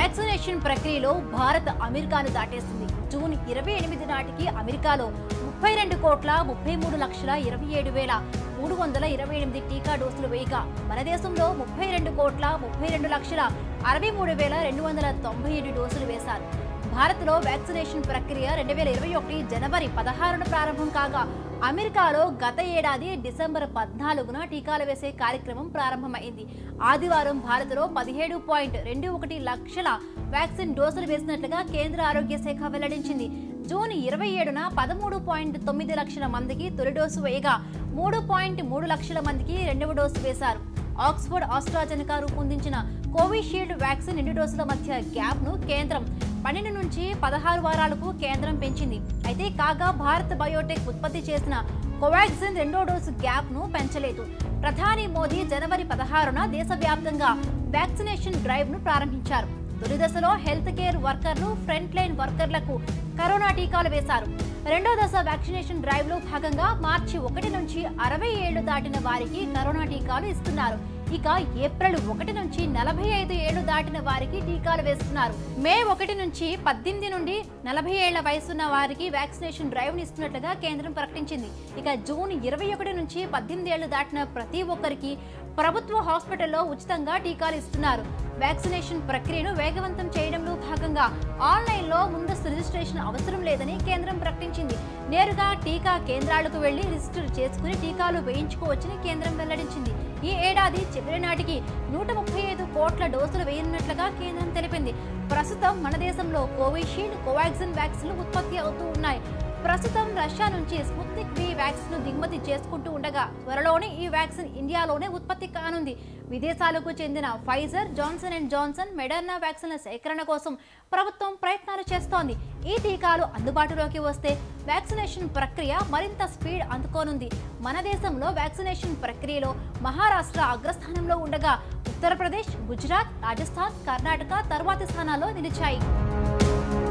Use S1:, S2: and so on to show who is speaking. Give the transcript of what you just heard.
S1: vaccination ప్రక్రియలో భారత్ అమెరికాను దాటేస్తుంది June ఇరవై ఎనిమిది నాటికి అమెరికాలో ముప్పై రెండు కోట్ల ముప్పై మూడు లక్షల ఇరవై ఏడు వేల మూడు వందల ఇరవై ఎనిమిది టీకా డోసులు వేయగా మన దేశంలో ముప్పై రెండు కోట్ల ముప్పై రెండు లక్షల అరవై మూడు వేల రెండు వందల తొంభై ఏడు డోసులు వేశారు భారత్లో వ్యాక్సినేషన్ ప్రక్రియ రెండు వేల ఇరవై ఒకటి జనవరి పదహారున ప్రారంభం కాగా అమెరికాలో గత ఏడాది డిసెంబర్ పద్నాలుగున టీకాలు వేసే కార్యక్రమం ప్రారంభమైంది ఆదివారం భారత్లో పదిహేడు పాయింట్ రెండు ఒకటి లక్షల వ్యాక్సిన్ డోసులు వేసినట్లుగా కేంద్ర ఆరోగ్య శాఖ వెల్లడించింది జూన్ ఇరవై ఏడున పదమూడు పాయింట్ తొమ్మిది లక్షల మందికి తొలి డోసు వేయగా మూడు పాయింట్ మూడు లక్షల మందికి రెండవ డోసు వేశారు ఆక్స్ఫర్డ్ ఆస్ట్రాజెనకా రూపొందించిన కోవిషీల్డ్ వ్యాక్సిన్ రెండు డోసుల మధ్య గ్యాప్ ను కేంద్రం పన్నెండు నుంచి పదహారు వారాలకు కేంద్రం పెంచింది అయితే కాగా భారత్ బయోటెక్ ఉత్పత్తి చేసిన కోవాక్సిన్ రెండో డోసు గ్యాప్ ను పెంచలేదు ప్రధాని మోదీ జనవరి పదహారున దేశవ్యాప్తంగా వ్యాక్సినేషన్ డ్రైవ్ ను ప్రారంభించారు తొలి దశలో హెల్త్ కేర్ వర్కర్లు ఫ్రంట్ లైన్ వర్కర్లకు కరోనా టీకాలు వేశారు రెండో దశ వ్యాక్సినేషన్ డ్రైవ్ లో భాగంగా మార్చి ఒకటి నుంచి అరవై ఏళ్లు దాటిన వారికి కరోనా టీకాలు ఇస్తున్నారు ఇక ఏప్రిల్ ఒకటి నుంచి నలభై ఐదు ఏళ్లు దాటిన వారికి టీకాలు వేస్తున్నారు మే ఒకటి నుంచి పద్దెనిమిది నుండి నలభై ఏళ్ల వయసున్న వారికి వ్యాక్సినేషన్ డ్రైవ్ ని ఇస్తున్నట్లుగా కేంద్రం ప్రకటించింది ఇక జూన్ ఇరవై ఒకటి నుంచి పద్దెనిమిది ఏళ్లు దాటిన ప్రతి ఒక్కరికి ప్రభుత్వ హాస్పిటల్లో ఉచితంగా టీకాలు ఇస్తున్నారు వ్యాక్సినేషన్ ప్రక్రియను వేగవంతం చేయడంలో భాగంగా ఆన్లైన్లో ముందస్తు రిజిస్ట్రేషన్ అవసరం లేదని కేంద్రం ప్రకటించింది నేరుగా టీకా కేంద్రాలకు వెళ్లి రిజిస్టర్ చేసుకుని టీకాలు వేయించుకోవచ్చని కేంద్రం వెల్లడించింది ఈ ఏడాది చివరి నాటికి నూట ముప్పై ఐదు కోట్ల డోసులు వేయనున్నట్లుగా కేంద్రం తెలిపింది ప్రస్తుతం మన దేశంలో కోవిషీల్డ్ కోవాక్సిన్ వ్యాక్సిన్లు ఉత్పత్తి అవుతూ ఉన్నాయి ప్రస్తుతం రష్యా నుంచి స్పుత్నిక్ వి వ్యాక్సిన్ దిగుమతి చేసుకుంటూ ఉండగా త్వరలోనే ఈ వ్యాక్సిన్ ఇండియాలోనే ఉత్పత్తి కానుంది విదేశాలకు చెందిన Pfizer Johnson and Johnson Moderna వ్యాక్సిన్ల సేకరణ కోసం ప్రభుత్వం ప్రయత్నాలు చేస్తోంది ఈ టీకాలు అందుబాటులోకి వస్తే వ్యాక్సినేషన్ ప్రక్రియ మరింత స్పీడ్ అందుకోనుంది మన దేశంలో వ్యాక్సినేషన్ ప్రక్రియలో మహారాష్ట్ర అగ్రస్థానంలో ఉండగా ఉత్తరప్రదేశ్ గుజరాత్ రాజస్థాన్ కర్ణాటక తర్వాతి స్థానాల్లో నిలిచాయి